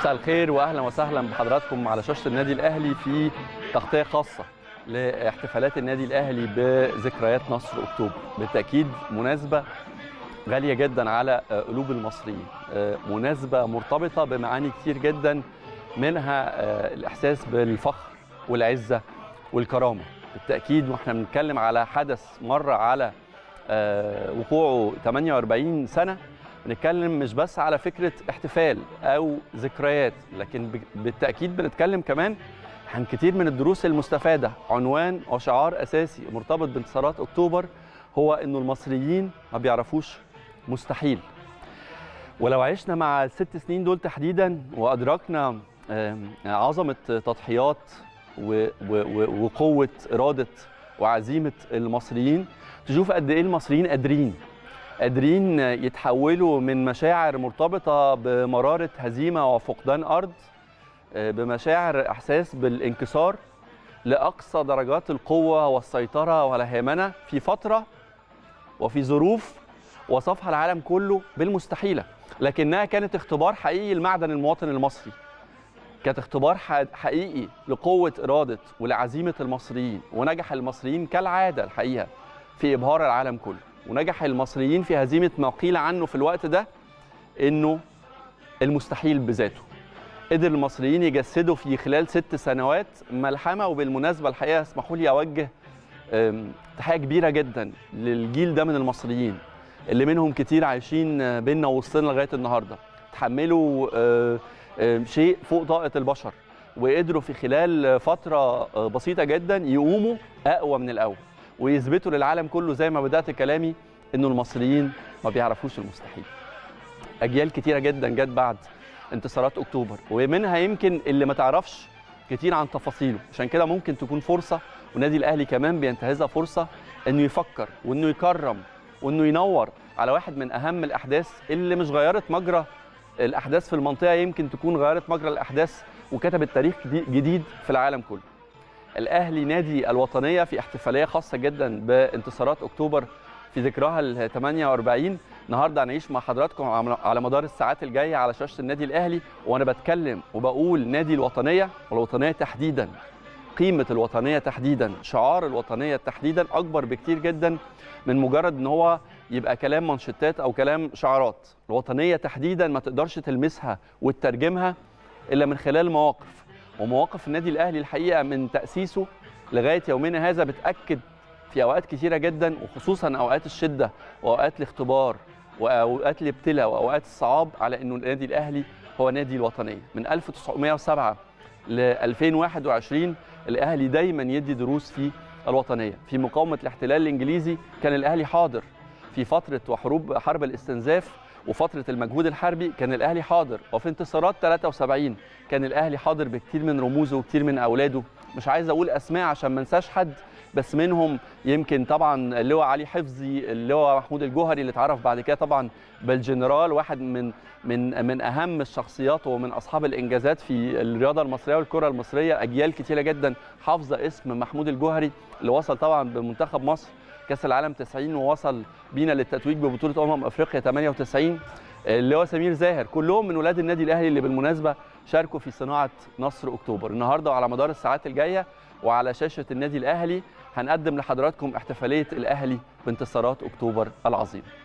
مساء الخير واهلا وسهلا بحضراتكم على شاشه النادي الاهلي في تغطيه خاصه لاحتفالات النادي الاهلي بذكريات نصر اكتوبر بالتاكيد مناسبه غاليه جدا على قلوب المصريين مناسبه مرتبطه بمعاني كتير جدا منها الاحساس بالفخر والعزه والكرامه بالتاكيد واحنا بنتكلم على حدث مر على وقوعه 48 سنه بنتكلم مش بس على فكره احتفال او ذكريات لكن بالتاكيد بنتكلم كمان عن كتير من الدروس المستفاده عنوان وشعار اساسي مرتبط بانتصارات اكتوبر هو انه المصريين ما بيعرفوش مستحيل ولو عشنا مع الست سنين دول تحديدا وادركنا عظمه تضحيات وقوه اراده وعزيمه المصريين تشوف قد ايه المصريين قادرين قادرين يتحولوا من مشاعر مرتبطه بمراره هزيمه وفقدان ارض بمشاعر احساس بالانكسار لاقصى درجات القوه والسيطره والهيمنه في فتره وفي ظروف وصفها العالم كله بالمستحيله لكنها كانت اختبار حقيقي لمعدن المواطن المصري كانت اختبار حقيقي لقوه اراده ولعزيمه المصريين ونجح المصريين كالعاده الحقيقه في ابهار العالم كله ونجح المصريين في هزيمه ما قيل عنه في الوقت ده انه المستحيل بذاته قدر المصريين يجسدوا في خلال ست سنوات ملحمه وبالمناسبه الحقيقه اسمحوا لي اوجه تحيه كبيره جدا للجيل ده من المصريين اللي منهم كتير عايشين بينا وسطنا لغايه النهارده تحملوا شيء فوق طاقه البشر وقدروا في خلال فتره بسيطه جدا يقوموا اقوى من الاول ويثبتوا للعالم كله زي ما بدات كلامي انه المصريين ما بيعرفوش المستحيل اجيال كتيره جدا جت بعد انتصارات اكتوبر ومنها يمكن اللي ما تعرفش كتير عن تفاصيله عشان كده ممكن تكون فرصه والنادي الاهلي كمان بينتهزها فرصه انه يفكر وانه يكرم وانه ينور على واحد من اهم الاحداث اللي مش غيرت مجرى الاحداث في المنطقه يمكن تكون غيرت مجرى الاحداث وكتبت تاريخ جديد في العالم كله الاهلي نادي الوطنيه في احتفاليه خاصه جدا بانتصارات اكتوبر في ذكراها ال 48 النهارده هنعيش مع حضراتكم على مدار الساعات الجايه على شاشه النادي الاهلي وانا بتكلم وبقول نادي الوطنيه والوطنيه تحديدا قيمه الوطنيه تحديدا شعار الوطنيه تحديدا اكبر بكتير جدا من مجرد ان هو يبقى كلام منشطات او كلام شعارات الوطنيه تحديدا ما تقدرش تلمسها وتترجمها الا من خلال مواقف ومواقف النادي الاهلي الحقيقه من تاسيسه لغايه يومنا هذا بتاكد في اوقات كثيره جدا وخصوصا اوقات الشده واوقات الاختبار واوقات الابتلاء واوقات الصعاب على انه النادي الاهلي هو نادي الوطنيه من 1907 ل 2021 الاهلي دايما يدي دروس في الوطنيه في مقاومه الاحتلال الانجليزي كان الاهلي حاضر في فتره وحروب حرب الاستنزاف وفتره المجهود الحربي كان الاهلي حاضر وفي انتصارات 73 كان الاهلي حاضر بكتير من رموزه وكتير من اولاده مش عايز اقول اسماء عشان ما انساش حد بس منهم يمكن طبعا اللواء علي حفظي اللواء محمود الجوهري اللي اتعرف بعد كده طبعا بالجنرال واحد من من من اهم الشخصيات ومن اصحاب الانجازات في الرياضه المصريه والكره المصريه اجيال كتيره جدا حافظه اسم محمود الجوهري اللي وصل طبعا بمنتخب مصر كاس العالم 90 ووصل بينا للتتويج ببطوله امم افريقيا 98 اللي هو سمير زاهر كلهم من ولاد النادي الاهلي اللي بالمناسبه شاركوا في صناعه نصر اكتوبر النهارده وعلى مدار الساعات الجايه وعلى شاشه النادي الاهلي هنقدم لحضراتكم احتفاليه الاهلي بانتصارات اكتوبر العظيم